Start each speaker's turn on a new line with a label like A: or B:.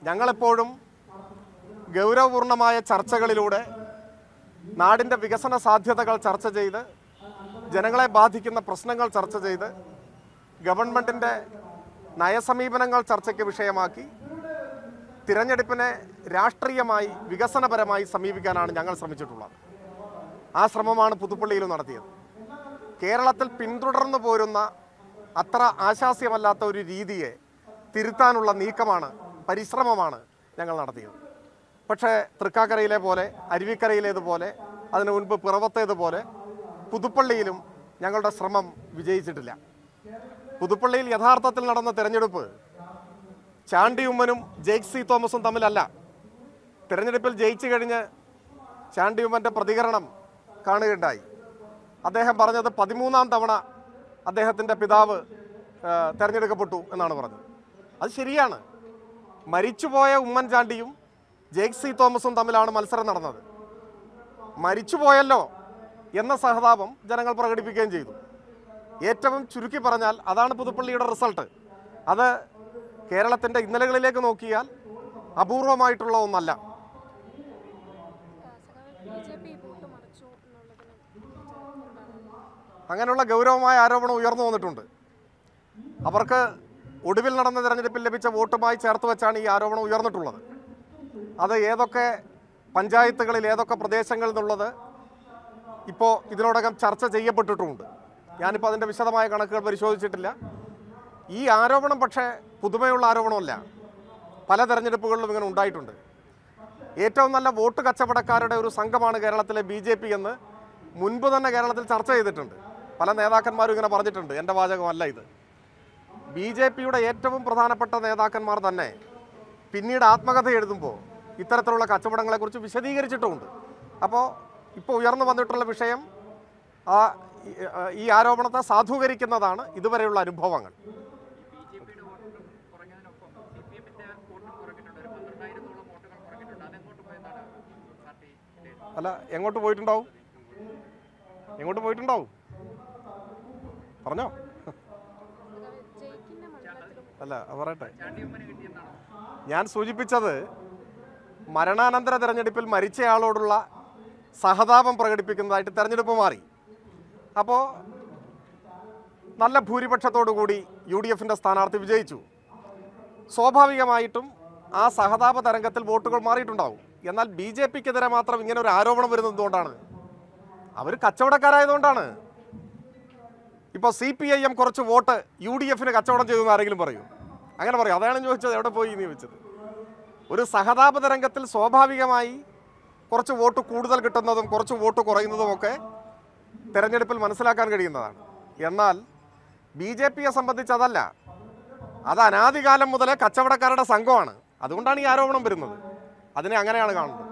A: ഞങ്ങളെപ്പോഴും ഗൗരവപൂർണമായ ചർച്ചകളിലൂടെ നാടിൻ്റെ വികസന സാധ്യതകൾ ചർച്ച ചെയ്ത് ജനങ്ങളെ ബാധിക്കുന്ന പ്രശ്നങ്ങൾ ചർച്ച ചെയ്ത് ഗവൺമെൻറ്റിൻ്റെ നയസമീപനങ്ങൾ ചർച്ചയ്ക്ക് വിഷയമാക്കി തിരഞ്ഞെടുപ്പിനെ രാഷ്ട്രീയമായി വികസനപരമായി സമീപിക്കാനാണ് ഞങ്ങൾ ശ്രമിച്ചിട്ടുള്ളത് ആ ശ്രമമാണ് പുതുപ്പള്ളിയിൽ നടത്തിയത് കേരളത്തിൽ പിന്തുടർന്നു പോരുന്ന അത്ര ആശാസ്യമല്ലാത്ത ഒരു രീതിയെ തിരുത്താനുള്ള നീക്കമാണ് പരിശ്രമമാണ് ഞങ്ങൾ നടത്തിയത് പക്ഷേ തൃക്കാക്കരയിലെ പോലെ അരുവിക്കരയിലേതുപോലെ അതിനു മുൻപ് പിറവത്തേതുപോലെ പുതുപ്പള്ളിയിലും ഞങ്ങളുടെ ശ്രമം വിജയിച്ചിട്ടില്ല പുതുപ്പള്ളിയിൽ യഥാർത്ഥത്തിൽ നടന്ന തെരഞ്ഞെടുപ്പ് ചാണ്ടി ഉമ്മനും ജെയ്ക് സി തോമസും തമ്മിലല്ല തെരഞ്ഞെടുപ്പിൽ ജയിച്ചു കഴിഞ്ഞ് ചാണ്ടി ഉമ്മൻ്റെ പ്രതികരണം കാണുകയുണ്ടായി അദ്ദേഹം പറഞ്ഞത് പതിമൂന്നാം തവണ അദ്ദേഹത്തിൻ്റെ പിതാവ് ആ, തെരഞ്ഞെടുക്കപ്പെട്ടു എന്നാണ് പറഞ്ഞത് അത് ശരിയാണ് മരിച്ചുപോയ ഉമ്മൻചാണ്ടിയും ജെയ്ക് സി തോമസും തമ്മിലാണ് മത്സരം നടന്നത് മരിച്ചുപോയല്ലോ എന്ന സഹതാപം ജനങ്ങൾ പ്രകടിപ്പിക്കുകയും ചെയ്തു ഏറ്റവും ചുരുക്കി പറഞ്ഞാൽ അതാണ് പുതുപ്പള്ളിയുടെ റിസൾട്ട് അത് കേരളത്തിൻ്റെ ഇന്നലകളിലേക്ക് നോക്കിയാൽ അപൂർവമായിട്ടുള്ള ഒന്നല്ല
B: ബി ജെ പി വോട്ട് മറിച്ചു എന്നുള്ളതിന്
A: അങ്ങനെയുള്ള ഗൗരവമായ ആരോപണം ഉയർന്നു വന്നിട്ടുണ്ട് അവർക്ക് ഒടുവിൽ നടന്ന തെരഞ്ഞെടുപ്പിൽ ലഭിച്ച വോട്ടുമായി ചേർത്ത് വെച്ചാണ് ഈ ആരോപണം ഉയർന്നിട്ടുള്ളത് അത് ഏതൊക്കെ പഞ്ചായത്തുകളിൽ ഏതൊക്കെ പ്രദേശങ്ങളിൽ നിന്നുള്ളത് ഇപ്പോൾ ഇതിനോടകം ചർച്ച ചെയ്യപ്പെട്ടിട്ടുമുണ്ട് ഞാനിപ്പോൾ അതിൻ്റെ വിശദമായ കണക്കുകൾ പരിശോധിച്ചിട്ടില്ല ഈ ആരോപണം പക്ഷേ പുതുമയുള്ള ആരോപണമല്ല പല തെരഞ്ഞെടുപ്പുകളിലും ഇങ്ങനെ ഉണ്ടായിട്ടുണ്ട് ഏറ്റവും നല്ല വോട്ട് കച്ചവടക്കാരുടെ ഒരു സംഘമാണ് കേരളത്തിലെ ബി ജെ പി എന്ന് മുൻപ് തന്നെ കേരളത്തിൽ ചർച്ച ചെയ്തിട്ടുണ്ട് പല നേതാക്കന്മാരും ഇങ്ങനെ പറഞ്ഞിട്ടുണ്ട് എൻ്റെ വാചകമല്ല ഇത് ബി ജെ പിയുടെ ഏറ്റവും പ്രധാനപ്പെട്ട നേതാക്കന്മാർ തന്നെ പിന്നീട് ആത്മകഥ എഴുതുമ്പോൾ ഇത്തരത്തിലുള്ള കച്ചവടങ്ങളെക്കുറിച്ച് വിശദീകരിച്ചിട്ടുമുണ്ട് അപ്പോൾ ഇപ്പോൾ ഉയർന്നു വന്നിട്ടുള്ള വിഷയം ആ ഈ- ഈ ആരോപണത്തെ സാധൂകരിക്കുന്നതാണ് ഇതുവരെയുള്ള അനുഭവങ്ങൾ
C: ബി ജെ പിയുടെ വോട്ട് കുറഞ്ഞതിനൊപ്പം സി പി എമ്മിന്റെ വോട്ടും കുറഞ്ഞിട്ടുണ്ട് ഒരു പന്ത്രണ്ടായിരത്തോളം വോട്ടുകൾ കുറഞ്ഞിട്ടുണ്ട് അതെങ്ങോട്ട് പോയെന്നാണ് പാർട്ടി വിലയിരുത്തുന്നത്?
A: അല്ല എങ്ങോട്ട് പോയിട്ടുണ്ടാവും എങ്ങോട്ട് പോയിട്ടുണ്ടാവും പറഞ്ഞോ
B: ജയിക്കുന്ന മണ്ഡലത്തിലും
A: അല്ല അത് പറയട്ടെ
C: ചാണ്ടിയമ്മന് കിട്ടിയെന്നാണോ
A: ഞാൻ സൂചിപ്പിച്ചത് മരണാനന്തര തെരഞ്ഞെടുപ്പിൽ മരിച്ചയാളോടുള്ള സഹതാപം പ്രകടിപ്പിക്കുന്നതായിട്ട് തെരഞ്ഞെടുപ്പ് മാറി അപ്പോൾ നല്ല ഭൂരിപക്ഷത്തോടു കൂടി യു ഡി എഫിൻ്റെ സ്ഥാനാർത്ഥി വിജയിച്ചു സ്വാഭാവികമായിട്ടും ആ സഹതാപ തരംഗത്തിൽ വോട്ടുകൾ മാറിയിട്ടുണ്ടാവും എന്നാൽ ബി ജെ പിക്കെതിരെ മാത്രം ഇങ്ങനെ ഒരു ആരോപണം വരുന്നത് എന്തുകൊണ്ടാണ് അവർ കച്ചവടക്കാരായതുകൊണ്ടാണ് ഇപ്പോൾ സി പി ഐ എം കുറച്ച് വോട്ട് യു ഡി എഫിന് കച്ചവടം ചെയ്തു എന്ന് ആരെങ്കിലും പറയൂ അങ്ങനെ പറയും അതാണ് ഞാൻ ചോദിച്ചത് എവിടെ പോയി എന്ന് ചോദിച്ചത് ഒരു സഹതാപ തരംഗത്തിൽ സ്വാഭാവികമായി കുറച്ച് വോട്ട് കൂടുതൽ കിട്ടുന്നതും കുറച്ച് വോട്ട് കുറയുന്നതും ഒക്കെ തെരഞ്ഞെടുപ്പിൽ മനസ്സിലാക്കാൻ കഴിയുന്നതാണ് എന്നാൽ ബി ജെ പിയെ സംബന്ധിച്ച് അതല്ല അത് അനാദികാലം മുതലേ കച്ചവടക്കാരുടെ സംഘമാണ് അതുകൊണ്ടാണ് ഈ ആരോപണം വരുന്നത് അതിനെ അങ്ങനെയാണ് കാണുന്നത്